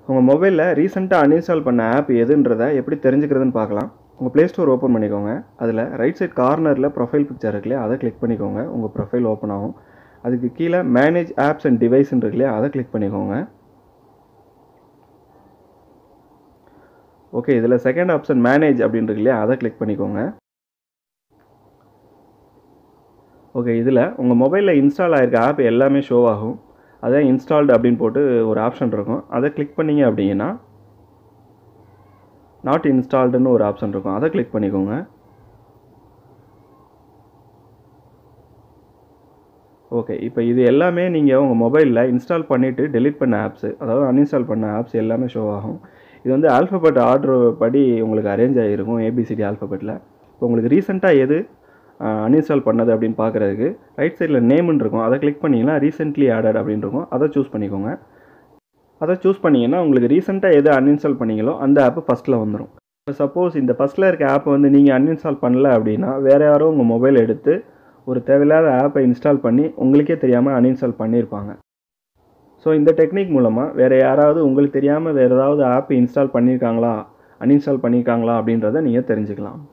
உங்கள் மொபைலில் ரீசெண்டாக அன்இன்ஸ்டால் பண்ண ஆப் எதுன்றதை எப்படி தெரிஞ்சுக்கிறதுன்னு பார்க்கலாம் உங்கள் ப்ளே ஸ்டோர் ஓப்பன் பண்ணிக்கோங்க அதில் ரைட் சைட் கார்னரில் ப்ரொஃபைல் பிக்சர் இருக்கு இல்லையா அதை கிளிக் பண்ணிக்கோங்க உங்கள் ப்ரொஃபைல் ஓப்பன் ஆகும் அதுக்கு கீழே மேனேஜ் ஆப்ஸ் அண்ட் டிவைஸ்ன்னு இருக்கு இல்லையா அதை கிளிக் பண்ணிக்கோங்க ஓகே இதில் செகண்ட் ஆப்ஷன் மேனேஜ் அப்படின்னு இருக்கு இல்லையா அதை கிளிக் பண்ணிக்கோங்க ஓகே இதில் உங்கள் மொபைலில் இன்ஸ்டால் ஆகிருக்க ஆப் எல்லாமே ஷோ ஆகும் அதான் இன்ஸ்டால்டு அப்படின்னு போட்டு ஒரு ஆப்ஷன் இருக்கும் அதை கிளிக் பண்ணீங்க அப்படின்னா நாட் இன்ஸ்டால்டுன்னு ஒரு ஆப்ஷன் இருக்கும் அதை கிளிக் பண்ணிக்கோங்க ஓகே இப்போ இது எல்லாமே நீங்கள் உங்கள் மொபைலில் இன்ஸ்டால் பண்ணிவிட்டு டெலிட் பண்ண ஆப்ஸு அதாவது அன்இன்ஸ்டால் பண்ண ஆப்ஸ் எல்லாமே ஷோ ஆகும் இது வந்து ஆல்ஃபபெட் ஆர்டர் படி உங்களுக்கு அரேஞ்ச் ஆகிருக்கும் ஏபிசிடி ஆல்ஃபபெட்டில் இப்போ உங்களுக்கு ரீசெண்டாக எது அன்இன்ஸ்டால் பண்ணது அப்படின்னு பார்க்குறதுக்கு ரைட் சைடில் நேம்னு இருக்கும் அதை கிளிக் பண்ணிங்கன்னா ரீசென்ட்லி ஆடட் அப்படின்னு இருக்கும் அதை சூஸ் பண்ணிக்கோங்க அதை சூஸ் பண்ணிங்கன்னா உங்களுக்கு ரீசெண்டாக எது அன்இன்ஸ்டால் பண்ணீங்களோ அந்த ஆப்பு ஃபஸ்ட்டில் வந்துடும் இப்போ சப்போஸ் இந்த ஃபஸ்ட்டில் இருக்க ஆப்பை வந்து நீங்கள் அன்இன்ஸ்டால் பண்ணல அப்படின்னா வேறு யாரோ உங்கள் மொபைல் எடுத்து ஒரு தேவையில்லாத ஆப்பை இன்ஸ்டால் பண்ணி உங்களுக்கே தெரியாமல் அன்இன்ஸ்டால் பண்ணியிருப்பாங்க ஸோ இந்த டெக்னிக் மூலமாக வேறு யாராவது உங்களுக்கு தெரியாமல் வேறு ஏதாவது ஆப் இன்ஸ்டால் பண்ணியிருக்காங்களா அன்இன்ஸ்டால் பண்ணியிருக்காங்களா அப்படின்றத நீங்கள் தெரிஞ்சுக்கலாம்